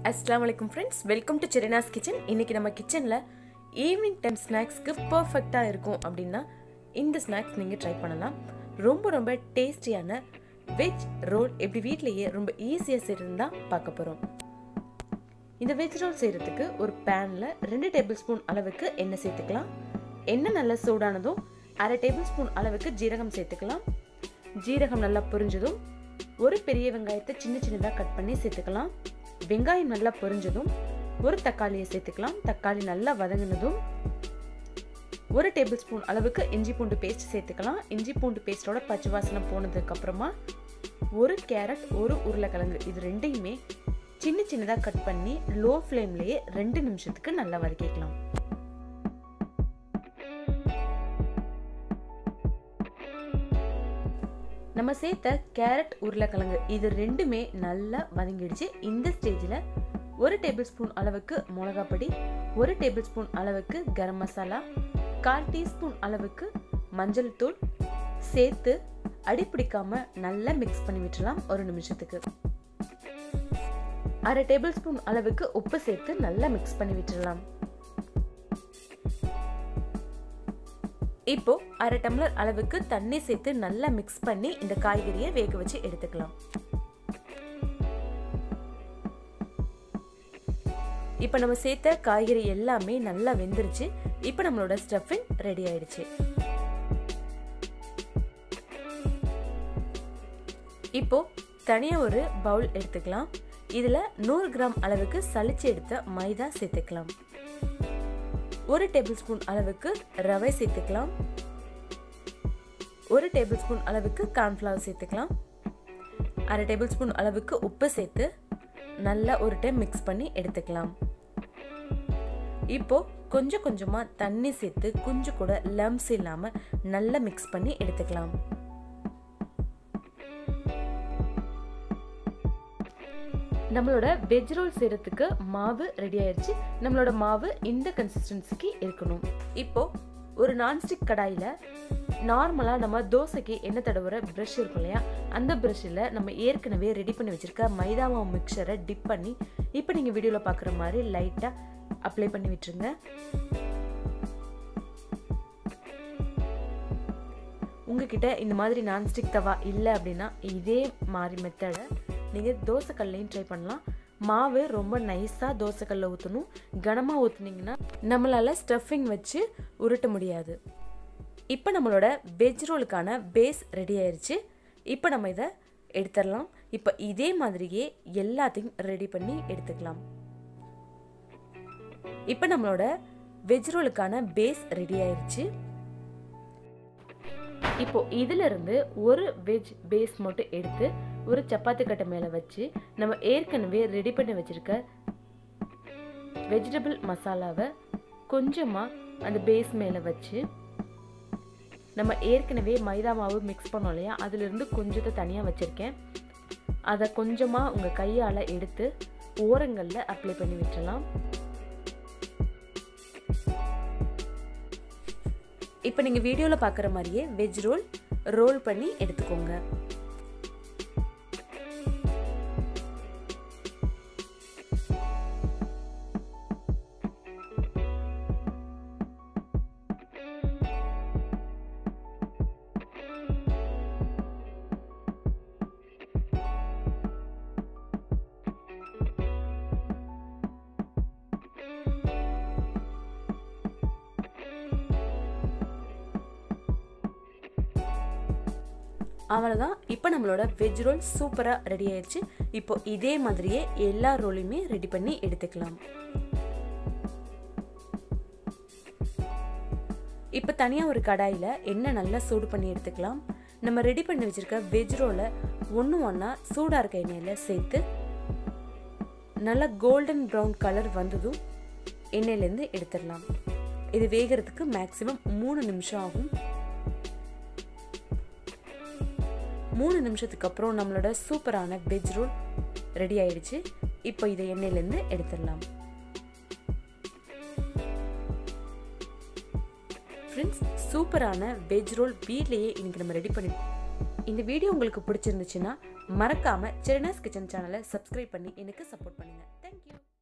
அஸ்லாம் வலைக்கும் friends welcome to Serina's kitchen இன்னைக்கு நம்ம கிச்சனில் ஈவினிங் டைம் ஸ்நாக்ஸ்க்கு பர்ஃபெக்டாக இருக்கும் அப்படின்னா இந்த ஸ்நாக்ஸ் நீங்கள் ட்ரை பண்ணலாம் ரொம்ப ரொம்ப டேஸ்டியான வெஜ் ரோல் எப்படி வீட்லேயே ரொம்ப ஈஸியாக செய்கிறது தான் பார்க்க போகிறோம் இந்த வெஜ் ரோல் செய்கிறதுக்கு ஒரு பேனில் ரெண்டு டேபிள் ஸ்பூன் அளவுக்கு எண்ணெய் சேர்த்துக்கலாம் எண்ணெய் நல்லா சூடானதும் அரை டேபிள் ஸ்பூன் அளவுக்கு ஜீரகம் சேர்த்துக்கலாம் ஜீரகம் நல்லா பொரிஞ்சதும் ஒரு பெரிய வெங்காயத்தை சின்ன சின்னதாக கட் பண்ணி சேர்த்துக்கலாம் வெங்காயம் நல்லா பொரிஞ்சதும் ஒரு தக்காளியை சேர்த்துக்கலாம் தக்காளி நல்லா வதங்கினதும் ஒரு டேபிள் ஸ்பூன் அளவுக்கு இஞ்சி பூண்டு பேஸ்ட் சேர்த்துக்கலாம் இஞ்சி பூண்டு பேஸ்டோட பச்சை வாசனை போனதுக்கு அப்புறமா ஒரு கேரட் ஒரு உருளைக்கிழங்கு இது ரெண்டையுமே சின்ன சின்னதாக கட் பண்ணி லோ ஃப்ளேம்லேயே ரெண்டு நிமிஷத்துக்கு நல்லா வதக்கிக்கலாம் நம்ம சேர்த்த கேரட் உருளைக்கிழங்கு இது ரெண்டுமே நல்லா வதங்கிடுச்சு இந்த ஸ்டேஜில் ஒரு டேபிள் ஸ்பூன் அளவுக்கு மிளகாப்பொடி ஒரு டேபிள் ஸ்பூன் அளவுக்கு கரம் மசாலா கால் டீஸ்பூன் அளவுக்கு மஞ்சள் தூள் சேர்த்து அடி பிடிக்காம நல்லா மிக்ஸ் பண்ணி விட்டுலாம் ஒரு நிமிஷத்துக்கு அரை டேபிள் ஸ்பூன் அளவுக்கு உப்பு சேர்த்து நல்லா மிக்ஸ் பண்ணி விட்டுடலாம் இப்போ அரை டம்ளர் அளவுக்கு தண்ணி சேர்த்து நல்லா மிக்ஸ் பண்ணி இந்த காய்கறியை வேக வச்சு எடுத்துக்கலாம் இப்போ நம்ம சேர்த்த காய்கறி எல்லாமே நல்லா வெந்துருச்சு இப்போ நம்மளோட ஸ்டஃபிங் ரெடி ஆயிடுச்சு இப்போ தனியாக ஒரு பவுல் எடுத்துக்கலாம் இதில் நூறு கிராம் அளவுக்கு சளிச்சு எடுத்த மைதா சேர்த்துக்கலாம் ஒரு டேபிள் ஸ்பூன் அளவுக்கு ரவை சேர்த்துக்கலாம் ஒரு டேபிள் ஸ்பூன் அளவுக்கு கார்ன்ஃப்ளவர் சேர்த்துக்கலாம் அரை டேபிள் ஸ்பூன் அளவுக்கு உப்பு சேர்த்து நல்லா ஒரு டைம் மிக்ஸ் பண்ணி எடுத்துக்கலாம் இப்போ கொஞ்சம் கொஞ்சமாக தண்ணி சேர்த்து கொஞ்சம் கூட லம்ஸ் இல்லாமல் நல்லா மிக்ஸ் பண்ணி எடுத்துக்கலாம் நம்மளோட வெஜ் ரோல் செய்யறதுக்கு மாவு ரெடி ஆயிடுச்சு நம்மளோட மாவு இந்த கன்சிஸ்டன்சிக்கு இருக்கணும் இப்போ ஒரு நான்ஸ்டிக் கடாயில் நார்மலாக நம்ம தோசைக்கு எண்ணெய் தடவுற ப்ரஷ் இருக்கும் இல்லையா அந்த ப்ரஷ்ஷில் நம்ம ஏற்கனவே ரெடி பண்ணி வச்சுருக்க மைதா மாவு மிக்சரை டிப் பண்ணி இப்போ நீங்கள் வீடியோவில் பார்க்குற மாதிரி லைட்டாக அப்ளை பண்ணி விட்டுருங்க உங்ககிட்ட இந்த மாதிரி நான்ஸ்டிக் தவா இல்லை அப்படின்னா இதே மாதிரி மெத்தடை நீங்கள் தோசைக்கல்லையும் ட்ரை பண்ணலாம் மாவு ரொம்ப நைஸாக தோசைக்கல்ல ஊற்றணும் கனமாக ஊற்றுனீங்கன்னா நம்மளால் ஸ்டஃபிங் வச்சு உருட்ட முடியாது இப்போ நம்மளோட வெஜ் ரோலுக்கான பேஸ் ரெடி ஆயிடுச்சு இப்போ நம்ம இதை எடுத்துடலாம் இப்போ இதே மாதிரியே எல்லாத்தையும் ரெடி பண்ணி எடுத்துக்கலாம் இப்போ நம்மளோட வெஜ் ரோலுக்கான பேஸ் ரெடி ஆயிடுச்சு இப்போ இதுல இருந்து ஒரு வெஜ் பேஸ் மட்டும் எடுத்து ஒரு சப்பாத்தி கட்டை மேலே வச்சு நம்ம ஏற்கனவே ரெடி பண்ணி வச்சிருக்க வெஜிடபிள் மசாலாவை கொஞ்சமாக அந்த பேஸ் மேலே வச்சு நம்ம ஏற்கனவே மைதா மாவு மிக்ஸ் பண்ணோம் இல்லையா அதுலேருந்து கொஞ்சத்தை தனியாக வச்சுருக்கேன் அதை கொஞ்சமாக உங்கள் கையால் எடுத்து ஓரங்களில் அப்ளை பண்ணி விட்டுறலாம் இப்போ நீங்கள் வீடியோவில் பார்க்குற மாதிரியே வெஜ் ரோல் ரோல் பண்ணி எடுத்துக்கோங்க அவ்வளோதான் இப்போ நம்மளோட வெஜ் ரோல் சூப்பராக ரெடி ஆயிடுச்சு இப்போ இதே மாதிரியே எல்லா ரோலையுமே ரெடி பண்ணி எடுத்துக்கலாம் இப்போ தனியாக ஒரு கடாயில் எண்ணெய் நல்லா சூடு பண்ணி எடுத்துக்கலாம் நம்ம ரெடி பண்ணி வச்சுருக்க வெஜ் ரோலை ஒன்று ஒன்றா சூடாக இருக்க எண்ணெயில் சேர்த்து நல்லா கோல்டன் ப்ரௌன் கலர் வந்ததும் எண்ணெயிலேருந்து எடுத்துடலாம் இது வேகிறதுக்கு மேக்ஸிமம் மூணு நிமிஷம் ஆகும் மூணு நிமிஷத்துக்கு அப்புறம் நம்மளோட சூப்பரான வெஜ் ரோல் ரெடி ஆயிடுச்சு இப்போ இதை எண்ணெயிலேருந்து எடுத்துடலாம் ஃப்ரெண்ட்ஸ் சூப்பரான வெஜ் ரோல் வீட்லேயே இன்னைக்கு நம்ம ரெடி பண்ணி இந்த வீடியோ உங்களுக்கு பிடிச்சிருந்துச்சுன்னா மறக்காமல் செரினாஸ் கிச்சன் சேனலை சப்ஸ்கிரைப் பண்ணி எனக்கு சப்போர்ட் பண்ணுங்கள் தேங்க்யூ